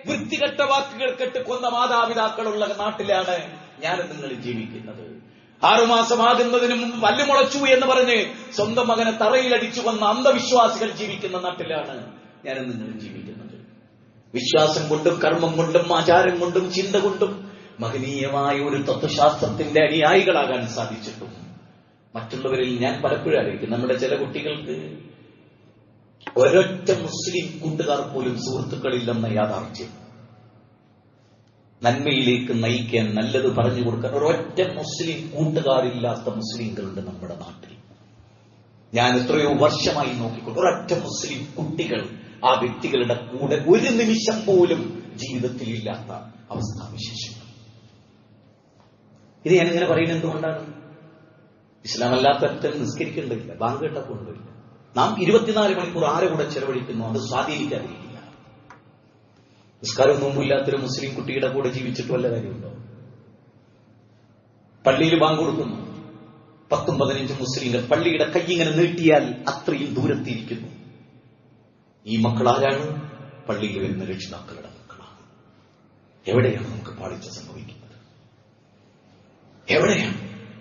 വൃത്തികെട്ട വാക്കുകൾ കെട്ട് കൊന്ന മാതാപിതാക്കളുള്ള നാട്ടിലാണ് ഞാൻ നിങ്ങൾ ജീവിക്കുന്നത് ആറുമാസമാകുന്നതിന് മുമ്പ് പല്ല് മുളച്ചു എന്ന് പറഞ്ഞ് സ്വന്തം മകനെ തറയിലടിച്ചു കൊന്ന അന്ധവിശ്വാസികൾ ജീവിക്കുന്ന നാട്ടിലാണ് ഞാൻ നിങ്ങൾ ജീവിക്കുന്നത് വിശ്വാസം കൊണ്ടും കർമ്മം കൊണ്ടും ആചാരം കൊണ്ടും ചിന്ത കൊണ്ടും മഹനീയമായ ഒരു തത്വശാസ്ത്രത്തിന്റെ അനുയായികളാകാൻ സാധിച്ചിട്ടും മറ്റുള്ളവരിൽ ഞാൻ പലപ്പോഴും അറിയിക്കും നമ്മുടെ ചില കുട്ടികൾക്ക് ഒരൊറ്റ മുസ്ലിം കൂട്ടുകാർ പോലും സുഹൃത്തുക്കളില്ലെന്ന യാഥാർത്ഥ്യം നന്മയിലേക്ക് നയിക്കാൻ നല്ലത് പറഞ്ഞു കൊടുക്കാൻ ഒരൊറ്റ മുസ്ലിം കൂട്ടുകാരില്ലാത്ത മുസ്ലിങ്ങളുണ്ട് നമ്മുടെ നാട്ടിൽ ഞാൻ എത്രയോ വർഷമായി നോക്കിക്കൊണ്ട് ഒരൊറ്റ മുസ്ലിം കുട്ടികൾ ആ വ്യക്തികളുടെ കൂടെ ഒരു നിമിഷം പോലും ജീവിതത്തിൽ ഇല്ലാത്ത അവസ്ഥാവിശേഷങ്ങൾ ഇത് ഞാൻ ഇങ്ങനെ പറയുന്നത് എന്തുകൊണ്ടാണ് ഇസ്ലാം അല്ലാത്ത നിസ്കരിക്കേണ്ടതില്ല ബാങ്ക് കേട്ടക്കൊണ്ടില്ല നാം ഇരുപത്തിനാല് മണിക്കൂർ ആരെ കൂടെ ചെലവഴിക്കുന്നു അത് സ്വാധീനിക്കാതിരിക്കില്ല നിസ്കാരവും നോമ്പില്ലാത്തൊരു മുസ്ലിം കുട്ടിയുടെ കൂടെ ജീവിച്ചിട്ട് വല്ല കാര്യമുണ്ടോ പള്ളിയിൽ ബാങ്ക് കൊടുക്കുന്നു പത്തും പതിനഞ്ചും മുസ്ലിങ്ങൾ പള്ളിയുടെ കൈ ഇങ്ങനെ നീട്ടിയാൽ അത്രയും ദൂരത്തിരിക്കുന്നു ഈ മക്കൾ ആരാണ് പള്ളിയിൽ വരുന്ന രക്ഷിതാക്കളുടെ മക്കളാണ് എവിടെയാണ് നമുക്ക് പാളിച്ച സംഭവിക്കുന്നത് എവിടെയാണ്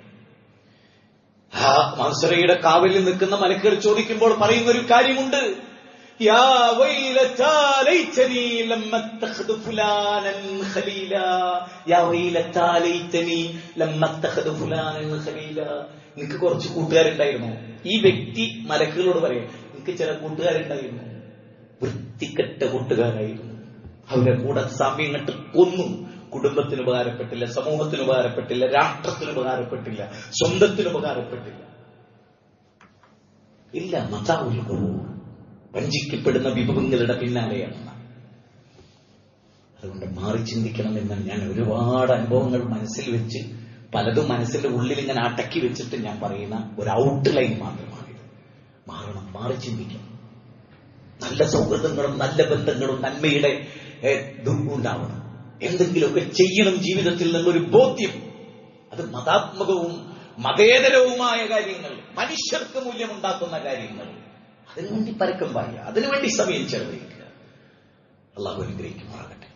ആ മൻസറയുടെ കാവലിൽ നിൽക്കുന്ന മലക്കുകൾ ചോദിക്കുമ്പോൾ പറയുന്ന ഒരു കാര്യമുണ്ട് യാ വൈലത്താ ലൈതനീ ലം അത്തഖദു ഫുലാനൻ ഖലീല യാ വൈലത്താ ലൈതനീ ലം അത്തഖദു ഫുലാനൻ ഖലീല നിനക്ക് കുറച്ച് കൂട്ടുകാരുണ്ടായിരുന്നു ഈ വ്യക്തി മലക്കുകളോട് പറയാം എനിക്ക് ചില കൂട്ടുകാരുണ്ടായിരുന്നു വൃത്തികെട്ട കൂട്ടുകാരായിരുന്നു അവരെ കൂടെ സമയം കണ്ട് കൊന്നു കുടുംബത്തിന് ഉപകാരപ്പെട്ടില്ല സമൂഹത്തിന് ഉപകാരപ്പെട്ടില്ല രാഷ്ട്രത്തിന് ഉപകാരപ്പെട്ടില്ല സ്വന്തത്തിന് ഉപകാരപ്പെട്ടില്ല ഇല്ല മതാവുൽ കുറവ് വഞ്ചിക്കപ്പെടുന്ന വിഭവങ്ങളുടെ പിന്നാലെയാണ് നാം. അതുകൊണ്ട് മാറി ചിന്തിക്കണമെന്ന് ഞാൻ ഒരുപാട് അനുഭവങ്ങൾ മനസ്സിൽ വെച്ച് പലതും മനസ്സിന്റെ ഉള്ളിൽ ഇങ്ങനെ അടക്കി വെച്ചിട്ട് ഞാൻ പറയുന്ന ഒരു ഔട്ട്ലൈൻ മാത്രമാണിത് മാറണം മാറി ചിന്തിക്കണം നല്ല സൗഹൃദങ്ങളും നല്ല ബന്ധങ്ങളും നന്മയുടെ ഏ, ഇതും ഉണ്ടാവണം എന്തെങ്കിലുമൊക്കെ ചെയ്യണം ജീവിതത്തിൽ നിന്നൊരു ബോധ്യം അത് മതാത്മകവും മതേതരവുമായ കാര്യങ്ങൾ മനുഷ്യർക്ക് മൂല്യമുണ്ടാക്കുന്ന കാര്യങ്ങൾ അതിനുവേണ്ടി പരക്കം പായ അതിനുവേണ്ടി സമയം ചെലവഴിക്കുക അള്ളാഹു അനുഗ്രഹിക്കുമാറാകട്ടെ